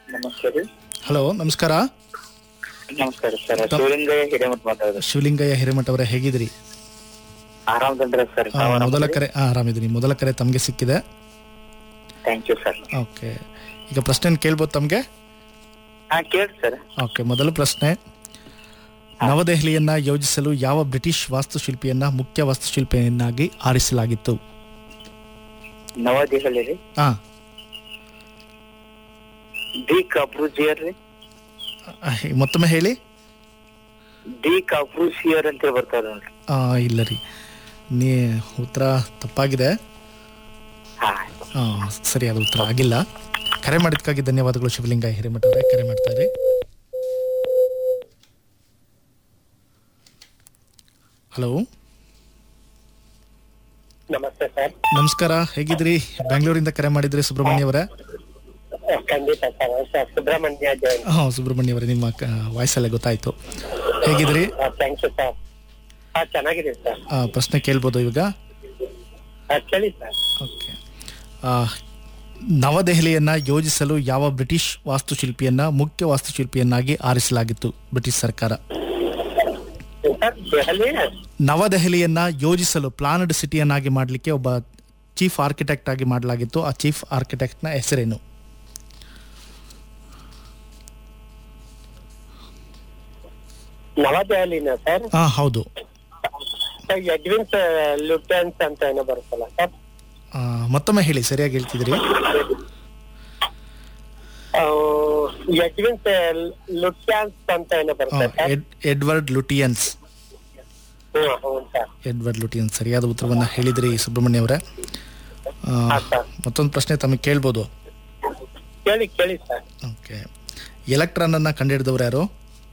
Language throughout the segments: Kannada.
ನಮಸ್ತೆ ರೀ ಹಲೋ ನಮಸ್ಕಾರ ನಮಸ್ಕಾರ ಸರ್ ಶಿವಲಿಂಗಯ್ಯ ಹಿರೇಮಠ ಮಾತಾಡೋದು ಶಿವಲಿಂಗಯ್ಯ ಹಿರೇಮಠ ಅವರೇ ಹೇಗಿದ್ದೀರಿ ಆರಾಮದಂದ್ರೆ ಸರ್ ಆ, ಮೊದಲ ಕರೆ ಆ, ಆರಾಮಿದ್ದೀನಿ ಮೊದಲ ಕರೆ ತಮಗೆ ಸಿಕ್ಕಿದೆ ಥ್ಯಾಂಕ್ ಯು ಸರ್ ಓಕೆ ಈಗ ಪ್ರಶ್ನೆ ಕೇಳ್ಬೋದು ತಮಗೆ ಹಾ ಕೇಳಿ ಸರ್ ಓಕೆ ಮೊದಲ ಪ್ರಶ್ನೆ ನವದೆಹಲಿಯನ್ನ ಯೋಜಿಸಲು ಯಾವ ಬ್ರಿಟಿಷ್ ವಾಸ್ತುಶಿಲ್ಪಿಯನ್ನ ಮುಖ್ಯ ವಾಸ್ತುಶಿಲ್ಪಿಯನ್ನಾಗಿ ಆರಿಸಲಾಗಿತ್ತು ನವದೆಹಲಿ ರೀ ಆ, ಡಿ ಕಬ್ರೂಜಿಯರ್ ರೀ ಆ, ಮತ್ತೊಮ್ಮೆ ಹೇಳಿ ಡಿ ಕಬ್ರೂಸಿಯರ್ ಅಂತ ಹೇಳಿ ಬರ್ತಾರ ನೋಡ್ರಿ ಆ, ಇಲ್ಲ ರೀ ನೀ ಉತ್ತರ ತಪ್ಪಾಗಿದೆ ಹಾ ಆ, ಸರಿಯಾದ ಉತ್ತರ ಆಗಿಲ್ಲ ಕರೆ ಮಾಡಿದ್ದಕ್ಕಾಗಿ ಧನ್ಯವಾದಗಳು ಶಿವಲಿಂಗ ಹಿರೇಮಠ ಅವರೇ ಕರೆ ಮಾಡ್ತಾರೆ ಹಲೋ ನಮಸ್ತೆ ಸರ್ ನಮಸ್ಕಾರ ಹೇಗಿದ್ರಿ ಬೆಂಗಳೂರಿಂದ ಕರೆ ಮಾಡಿದ್ರಿ ಸುಬ್ರಹ್ಮಣ್ಯ ಅವರೇ ಖಂಡಿತ ಸರ್ ಸರ್ ಸುಬ್ರಹ್ಮಣ್ಯ ಜೈನ್ ಹಾಂ ಸುಬ್ರಹ್ಮಣ್ಯ ಅವರೇ ನಿಮ್ಮ ವಾಯ್ಸಲ್ಲೇ ಗೊತ್ತಾಯ್ತು ಹೇಗಿದ್ರಿ ಥ್ಯಾಂಕ್ ಯು ಸರ್ ಹಾ ಚೆನ್ನಾಗಿದೆ ಸರ್ ಆ, ಪ್ರಶ್ನೆ ಕೇಳ್ಬೋದು ಇವಾಗ ಕೇಳಿ ಸರ್ ಓಕೆ ಆ, ನವದೆಹಲಿಯನ್ನ ಯೋಜಿಸಲು ಯಾವ ಬ್ರಿಟಿಷ್ ವಾಸ್ತುಶಿಲ್ಪಿಯನ್ನ ಮುಖ್ಯ ವಾಸ್ತುಶಿಲ್ಪಿಯನ್ನಾಗಿ ಆರಿಸಲಾಗಿತ್ತು ಬ್ರಿಟಿಷ್ ಸರ್ಕಾರ ಸರ್ ದೆಹಲಿ ನವದೆಹಲಿಯನ್ನ ಯೋಜಿಸಲು ಪ್ಲಾನಡ್ ಸಿಟಿಯನ್ನಾಗಿ ಮಾಡಲಿಕ್ಕೆ ಒಬ್ಬ ಚೀಫ್ ಆರ್ಕಿಟೆಕ್ಟ್ ಆಗಿ ಮಾಡಲಾಗಿತ್ತು ಆ ಚೀಫ್ ಆರ್ಕಿಟೆಕ್ಟ್ನ ಹೆಸರೇನು ನವದೆಹಲಿನ ಸರ್ ಹಾ ಹೌದು ಸರ್ ಎಡ್ವಿನ್ಸ್ ಲುಟೆನ್ಸ್ ಅಂತ ಏನೋ ಬರುತ್ತಲ್ಲ ಸರ್ ಆ, ಮತ್ತೊಮ್ಮೆ ಹೇಳಿ ಸರಿಯಾಗಿ ಹೇಳ್ತಿದ್ರಿ ಎಡ್ವಿನ್ಸ್ ಲುಟ್ಯಾನ್ಸ್ ಅಂತ ಏನೋ ಆ, ಬರುತ್ತೆ sir Ed- Edward Lutyens hmm ಹ್ಞೂ ಸರ್ ಎಡ್ವರ್ಡ್ ಲುಟಿಯನ್ಸ್ ಸರಿಯಾದ ಉತ್ತರವನ್ನ ಹೇಳಿದ್ರಿ ಸುಬ್ರಹ್ಮಣ್ಯ ಅವರೇ ಆ, ಹಾ ಸರ್ ಮತ್ತೊಂದು ಪ್ರಶ್ನೆ ತಮಗೆ ಕೇಳ್ಬೋದು ಕೇಳಿ ಕೇಳಿ ಸರ್ ಓಕೆ ಎಲೆಕ್ಟ್ರಾನ್ ಅನ್ನ ಕಂಡುಹಿಡಿದವರು ಯಾರು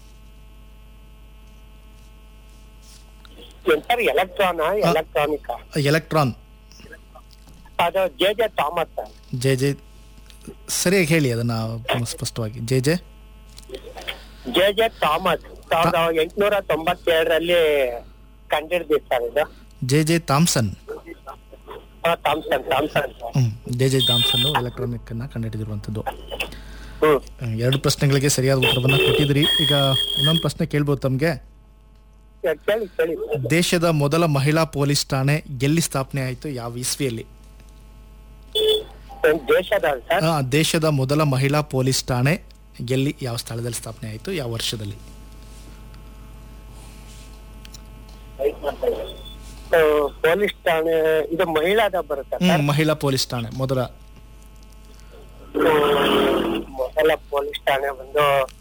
ಏನ್ ಸರ್ ಎಲೆಕ್ಟ್ರಾನ್ ಎಲೆಕ್ಟ್ರಾನಿಕ್ ಎಲೆಕ್ಟ್ರಾನ್ ಅದು J J Thomas sir J J ಸರಿಯಾಗಿ ಹೇಳಿ ಅದನ್ನ ತುಂಬ ಸ್ಪಷ್ಟವಾಗಿ J J J J Thomas ಸಾವಿರದ ಎಂಟುನೂರ ತೊಂಬತ್ತೇಳರಲ್ಲಿ ಕಂಡಿಡ್ದಿ ಸರ್ ಇದು ಜೆ ಜೆ ಥಾಮ್ಸನ್ ಆ, Thomson Thomson sir hmm J J Thomson electronic ಅನ್ನ ಕಂಡುಹಿಡಿದಿರುವಂಥದ್ದು ಹ್ಮ್ ಆ, ಎರಡು ಪ್ರಶ್ನೆಗಳಿಗೆ ಸರಿಯಾದ ಉತ್ತರವನ್ನ ಕೊಟ್ಟಿದ್ರಿ ಈಗ ಇನ್ನೊಂದು ಪ್ರಶ್ನೆ ಕೇಳ್ಬೋದು ತಮಗೆ ಕೇಳಿ ಕೇಳಿ ಸರ್ ದೇಶದ ಮೊದಲ ಮಹಿಳಾ ಪೊಲೀಸ್ ಠಾಣೆ ಎಲ್ಲಿ ಸ್ಥಾಪನೆ ಆಯಿತು ಯಾವ ಇಸ್ವಿಯಲ್ಲಿ ಏನ್ ದೇಶದ ಸರ್ ಆ, ದೇಶದ ಮೊದಲ ಮಹಿಳಾ ಪೊಲೀಸ್ ಠಾಣೆ ಎಲ್ಲಿ ಯಾವ ಸ್ಥಳದಲ್ಲಿ ಸ್ಥಾಪನೆ ಆಯಿತು ಯಾವ ವರ್ಷದಲ್ಲಿ ಆ, ಪೊಲೀಸ್ ಠಾಣೆ ಇದು ಮಹಿಳಾದ ಬರುತ್ತೆ ಹ್ಮ್, ಸರ್ ಮಹಿಳಾ ಪೊಲೀಸ್ ಠಾಣೆ ಮೊದಲ ಹ್ಮ್, ಮೊದಲ ಪೊಲೀಸ್ ಠಾಣೆ ಬಂದು